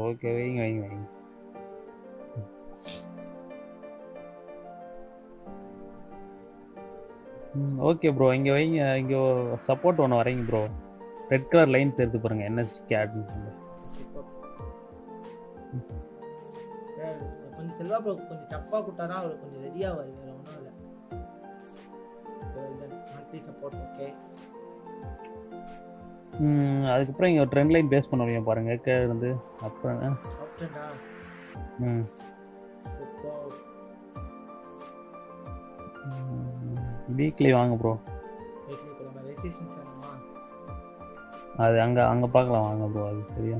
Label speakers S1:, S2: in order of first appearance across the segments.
S1: Okay வைங்க வைங்க வைங்க ம் ஓகே ப்ரோ இங்கே வைங்க இங்கே சப்போர்ட் ஒன்று வரீங்க ப்ரோ ரெட் கலர் லைன்ஸ் எடுத்து பாருங்க என்எஸ்டி கேட்னு சொல்லி
S2: Super. ஏய், கொஞ்சம் செல்வா ப்ரோ கொஞ்சம் டஃப்பாக கொடுத்தாதான் அவர் கொஞ்சம் ரெடியாக வரும் வேற ஒன்றும் இல்லை மந்த்லி சப்போர்ட் ஓகே
S1: ம் அதுக்கப்புறம் இங்கே ட்ரெண்ட் லைன் பேஸ் பண்ண முடியும் பாருங்க கீழே இருந்து அப்புறம் ஆ,
S2: ஆப்டன்டா
S1: ம்
S2: சூப்பர்
S1: வீக்லி வாங்க ப்ரோ
S2: வீக்லி கிழமை ரெசிஸ்டன்ஸ் வேணுமா
S1: அது அங்கே அங்கே பார்க்கலாம் வாங்க ப்ரோ அது சரியா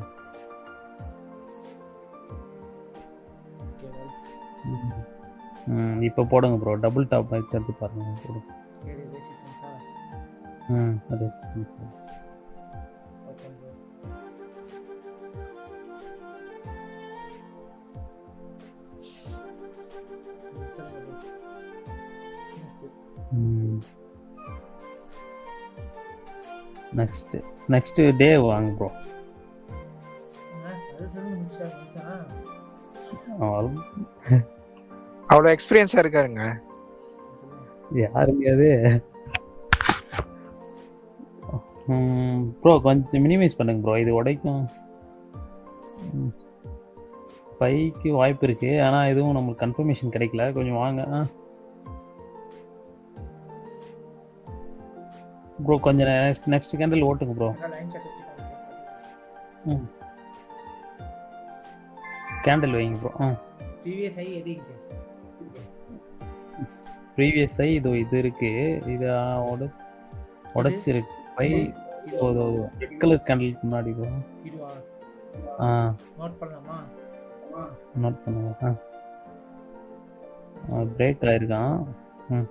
S2: ஓகே
S1: ம் இப்போ போடுங்க ப்ரோ டபுள் டாப் மாதிரி எடுத்து பாருங்க போடுங்க
S2: ஏழு ரெசிஸ்டன்ஸா
S1: ம் அது
S2: ஓகே ப்ரோ சொல்லுங்க bro next
S1: next next day வாங்க ப்ரோ
S2: அது சொல்லி முடிச்சிட்டாங்க மனுஷன்
S3: அவ்வளோ எக்ஸ்பீரியன்ஸா இருக்காருங்க
S2: சொல்லுங்க
S1: யாருங்க அது ப்ரோ கொஞ்சம் மினிமைஸ் பண்ணுங்க ப்ரோ இது உடைக்கும் பைக்கு வாய்ப்பு இருக்கு ஆனால் எதுவும் நம்மளுக்கு கன்ஃபர்மேஷன் கிடைக்கல கொஞ்சம் வாங்க ப்ரோ கொஞ்சம் நெக்ஸ்ட் நெக்ஸ்ட் கேண்டில் ஓட்டுங்க ப்ரோ
S2: லைன் செக் வச்சுக்கோங்க
S1: கேண்டில் வைங்க ப்ரோ ஆ
S2: ப்ரீவியஸ் ஆகி எதுங்க
S1: ப்ரீவியஸ் ஆகி இது இது இருக்கு இது ஆ, உட உடைச்சிருக்கு பை ரெட் கலர் கேண்டிலுக்கு முன்னாடி ப்ரோ
S2: இதுவா
S1: ஆ
S2: நோட் பண்ணலாமா
S1: நோட் பண்ணுங்க ஆ பிரேக் ஆயிருக்கான் ம்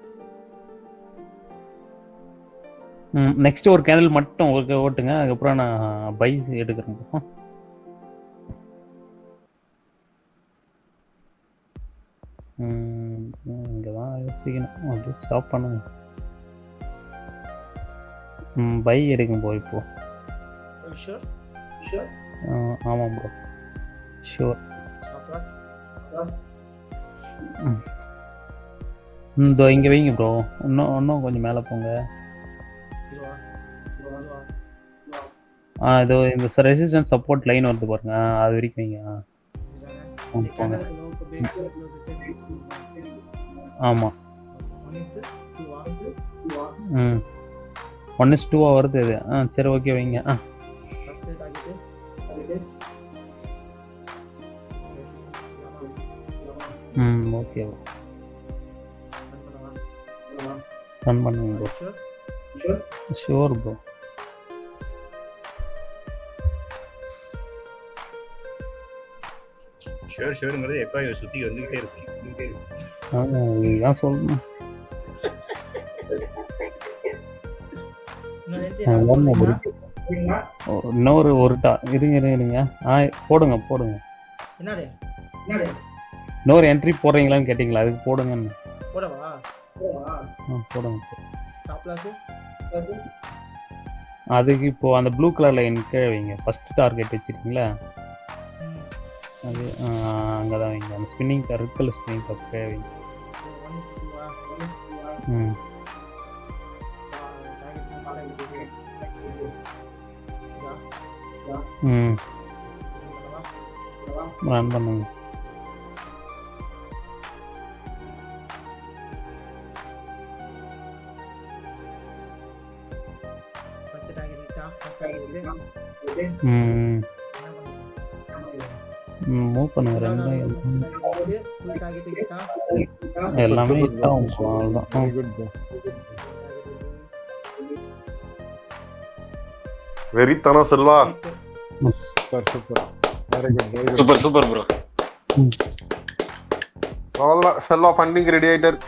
S1: ம் நெக்ஸ்ட் ஒரு கேண்டில் மட்டும் ஓகே ஓட்டுங்க அதுக்கப்புறம் நான் பை எடுக்கிறேன் bro. ம் இங்கே தான் யோசிக்கணும் அப்படியே ஸ்டாப் பண்ணுங்க ம் பை எடுக்கும் போ இப்போ
S2: ஷூர்
S1: ஆ, ஆமாம் ப்ரோ ஷூர்
S2: ஸ்டாப் லாஸ்
S1: ம் இதோ இங்கே வைங்க ப்ரோ இன்னும் இன்னும் கொஞ்சம் மேலே போங்க
S2: இதுவா இதுவா
S1: ஆ இதோ இந்த ரெசிஸ்டன்ஸ் சப்போர்ட் லைன் வருது பாருங்க ஆ, அது வரைக்கும் வைங்க ஆ,
S2: இதுதானே
S1: ம், போங்க
S2: கேண்டலுக்கு லோக்கு பேக் க்ளோஸ் வச்சு
S1: ஆமாம்
S2: ஒன் இஸ் டூவா
S1: ம் ஒன் இஸ் டூவாக வருது இது ஆ சரி ஓகே வைங்க ஆ
S2: ஃபர்ஸ்ட் டார்கெட் டார்கெட்
S1: ம் ஓகே ரன் பண்ணுங்க bro
S2: sure
S1: sure bro
S4: sure ஷுவருங்கிறது எப்போ சுற்றி வந்துக்கிட்டே இருக்கும் வந்துக்கிட்டே இருக்கும்
S1: ஆமாம் இதுதான் சொல்லணும்
S2: இன்னும் ரெண்டு
S1: ஆ,
S2: நாள்
S1: ஒண்ணு
S2: போடுறீங்களா?
S1: ஓ, இன்னொரு ஒரு டா இருங்க இருங்க இருங்க ஆ போடுங்க போடுங்க
S2: என்னது என்னது
S1: இன்னொரு என்ட்ரி போடுறீங்களான்னு கேட்டிங்களா அதுக்கு போடுங்கன்னு
S2: போடவா
S1: ஆ போடுங்க
S2: ஸ்டாப் லாஸ்
S1: அதுக்கு இப்போ அந்த ப்ளூ கலர் லைன் கீழே வைங்க ஃபர்ஸ்ட் டார்கெட் வச்சிருக்கீங்களா அது அங்கே தான் வைங்க அந்த spinning red colour spinning top கீழே வைங்க
S2: ஒன் இஸ் டூவா ஒன் இஸ் டூவா
S1: ம் ம் ரன் பண்ணுங்க
S2: ஃபர்ஸ்ட் டார்கெட் ஹிட்டா ஃபர்ஸ்ட் டார்கெட்
S1: ம் ம் மூவ் பண்ணுங்க ரெண்டும்
S2: ஃபுல் டார்கெட் ஹிட்டா
S1: எல்லாமே hit ஆகும் bro, அவ்வளோதான்
S5: குட் ப்ரோ
S6: வெறித்தனம் Selva
S5: super super very good very good
S7: super super bro
S6: அவ்வளவுதான் செல்வா ஃபண்டிங் ரெடி ஆயிட்டாரு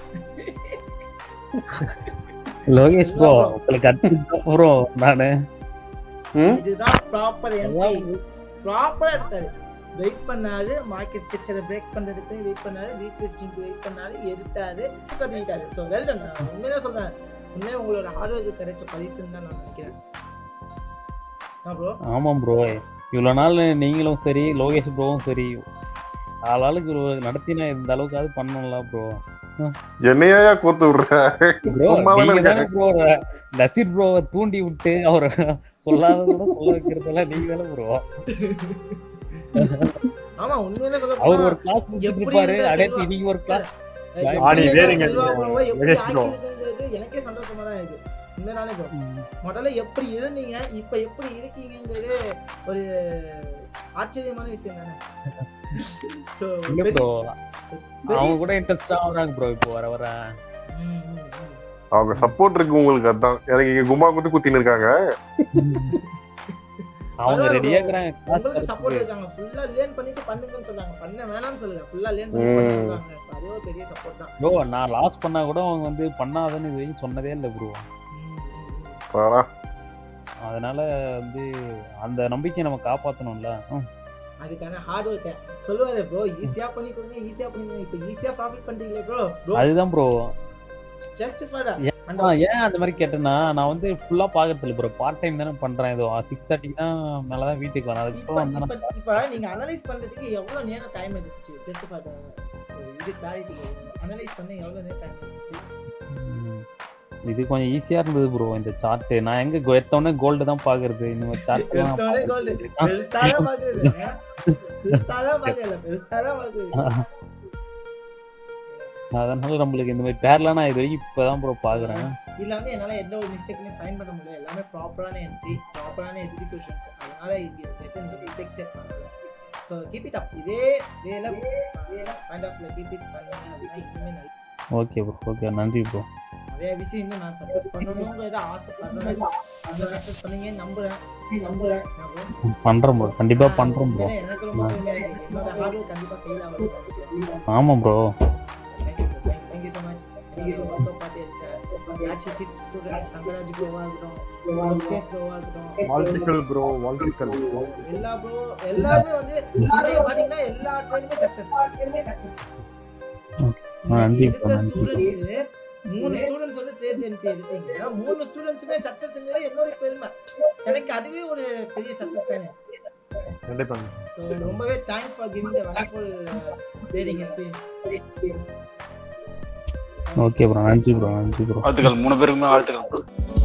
S1: லோகேஷ் ப்ரோ உங்களுக்கு அடிச்சு ப்ரோ நானு
S6: ம்?
S2: இதுதான் ப்ராப்பர் என்ட்ரி ப்ராப்பரா இருக்காரு வெயிட் பண்ணாரு மார்க்கெட் ஸ்கெட்சரை பிரேக் பண்றதுக்கு வெயிட் பண்ணாரு ரீக்வெஸ்டிங் வெயிட் பண்ணாரு எடுத்தாரு கட்டிட்டாரு ஸோ வெல் டன் உண்மையாக சொல்றேன் உண்மையாக உங்களோட ஹார்ட் ஒர்க்கு கிடைச்ச பரிசுன்னு தான் நான் நினைக்கிறேன் ப்ரோ
S1: ஆமாம் ப்ரோ இவ்வளோ நாள் நீங்களும் சரி லோகேஷ் ப்ரோவும் சரி ஆளாளுக்கு ஒரு நடத்தினா இந்த அளவுக்காவது பண்ணணும்ல ப்ரோ
S6: என்னையா கோத்து விடுற
S1: ப்ரோ
S6: சும்மா தானே
S1: நீங்க தானே
S6: இருக்காங்க.
S1: ப்ரோ நசீர் ப்ரோவை தூண்டி விட்டு அவரை சொல்லாத கூட சொல்ல வைக்கிறதெல்லாம் நீங்க தானே ப்ரோ
S2: ஆமா உண்மையிலே சொல்ல
S1: அவர்
S2: போனா,
S1: ஒரு கிளாஸ் முடிச்சுட்டு
S2: எப்படி
S1: இருப்பாரு
S2: இருந்தா
S1: அடுத்து
S2: செல்வா?
S1: இன்னைக்கு ஒரு கிளாஸ்
S2: எப்படி
S5: ஆடி
S2: இருந்தா
S5: வேறுங்க
S2: செல்வா ப்ரோவை எப்படி
S5: யோகேஷ் ப்ரோ.
S2: ஆக்கியிருக்குங்கிறது எனக்கே சந்தோஷமா தான் இருக்கு உண்மைதானே ப்ரோ முதல்ல எப்படி இருந்தீங்க இப்ப எப்படி இருக்கீங்கங்கிறது ஒரு ஆச்சரியமான விஷயம் தானே So,
S1: இல்ல
S2: பெரிய-
S1: ப்ரோ
S2: பெரிய-
S1: அவங்க கூட இன்ட்ரெஸ்டா ஆகுறாங்க ப்ரோ இப்போ வர வர
S2: ம், ம், ம்.
S6: அவங்க சப்போர்ட் இருக்கு உங்களுக்கு அதான் எனக்கு இங்க கும்மா குத்தி குத்தின்னு இருக்காங்க
S1: அவங்க
S2: பரவாயில்ல
S1: ரெடியா
S2: bro.
S1: இருக்கிறாங்க
S2: உங்களுக்கு
S1: class
S2: சப்போர்ட்
S1: தரத்துக்கு.
S2: இருக்காங்க ஃபுல்லா லேர்ன் பண்ணிட்டு பண்ணுங்கன்னு சொல்றாங்க பண்ண வேணாம்னு சொல்லல ஃபுல்லா லேர்ன் பண்ணி பண்ண
S6: ம்.
S2: சொல்றாங்க So, அதே ஒரு பெரிய சப்போர்ட் தான்
S1: ப்ரோ நான் லாஸ் பண்ணா கூட அவங்க வந்து பண்ணாதன்னு இது வரைக்கும் சொன்னதே இல்லை ப்ரோ
S2: ம், ம், ம்.
S6: பாரா
S1: அதனால வந்து அந்த நம்பிக்கையை நம்ம காப்பாத்தணும்ல ம்.
S2: அதுக்கான ஹார்ட் ஒர்க் சொல்லுவாரு ப்ரோ ஈஸியா பண்ணி கொடுங்க ஈஸியா பண்ணிக்கோங்க இப்போ ஈஸியா ப்ராஃபிட் பண்றீங்களே ப்ரோ ப்ரோ
S1: அதுதான் ப்ரோ
S2: ஜஸ்ட் ஃபார் அந்த
S1: ஏன் அந்த மாதிரி கேட்டேன்னா நான் வந்து ஃபுல்லா பாக்குறது இல்லை ப்ரோ பார்ட் டைம் தானே பண்றேன் ஏதோ சிக்ஸ் தேர்ட்டிக்கு தான் மேலதான் வீட்டுக்கு வரேன்
S2: இப்ப
S1: அதுக்கப்புறம் வந்து நான்
S2: இப்ப இப்ப நீங்க அனலைஸ் பண்றதுக்கு எவ்வளவு நேரம் டைம் எடுத்துச்சு ஜஸ்ட் ஃபார் இது கிளாரிட்டி அனலைஸ் பண்ண எவ்வளவு நேரம் டைம் எடுத்துச்சு
S1: ம். இது கொஞ்சம் ஈஸியா இருந்தது ப்ரோ இந்த சார்ட் நான் எங்க go- எடுத்தோடனே கோல்டு தான் பாக்குறது இந்த மாதிரி
S2: எடுத்தோடனே gold.
S1: சார்ட்
S2: பெருசாதான் பாக்குறது பெருசாதான் பாக்கல பெருசாதான் பாக்குறது
S1: அதனால நம்மளுக்கு இந்த மாதிரி பேர்லாம் நான் இது வரைக்கும் இப்பதான் ப்ரோ பாக்குறேன்
S2: இதுல வந்து என்னால எந்த ஒரு மிஸ்டேக்குமே ஃபைன் பண்ண முடியல எல்லாமே ப்ராப்பரான என்ட்ரி ப்ராப்பரான எக்ஸிகியூஷன்ஸ் அதனால இங்க எந்த மிஸ்டேக் செக் பண்ணல ஸோ கீப் இட் அப் இதே வேல பாயிண்ட் ஆஃப்ல கீப் இட் பண்ணீங்க அப்படின்னா இன்னுமே நல்ல
S1: ஓகே ப்ரோ ஓகே நன்றி ப்ரோ
S2: நிறைய விஷயம் இன்னும் நான் சக்ஸஸ் பண்ணணுங்கிறத ஆசைப்படுறேன் அந்த சக்ஸஸ் பண்ணீங்க நம்புறேன் நம்புறேன் நம்புறேன்.
S1: பண்றேன் ப்ரோ கண்டிப்பா பண்றோம் ப்ரோ
S2: உண்மையிலே எனக்கு ரொம்ப பெருமையா இருக்கு. என்னோட ஹார்ட் ஒர்க் கண்டிப்பா ஃபெயில் ஆகாது
S1: ஆமா bro
S2: thank you thank you so much work party இருக்க யாச்சி சிக்ஸ் ஸ்டூடெண்ட்ஸ் தங்கராஜ் ப்ரோவா இருக்கட்டும் லோகேஷ் ப்ரோவா இருக்கட்டும்
S5: வாழ்த்துக்கள் ப்ரோ வாழ்த்துக்கள்
S2: எல்லா ப்ரோ எல்லாருமே வந்து நீங்க பாத்தீங்கன்னா எல்லா ட்ரெயினுமே சக்சஸ்
S1: நன்றி bro,
S2: இருக்க
S1: நன்றி bro.
S2: ஸ்டூடெண்ட்ஸ் மூணு ஸ்டூடெண்ட்ஸ் வந்து ட்ரேட் என்ட்ரி எடுத்தீங்கன்னா மூணு ஸ்டூடெண்ட்ஸுமே சக்சஸ்ங்கிறது என்னோட பெருமை எனக்கு அதுவே ஒரு பெரிய சக்சஸ் தானே
S5: கண்டிப்பாங்க
S2: ஸோ ரொம்பவே thanks for giving the wonderful trading experience
S1: okay bro நன்றி ப்ரோ நன்றி ப்ரோ
S7: வாழ்த்துக்கள் மூணு பேருக்குமே வாழ்த்துக்கள் bro.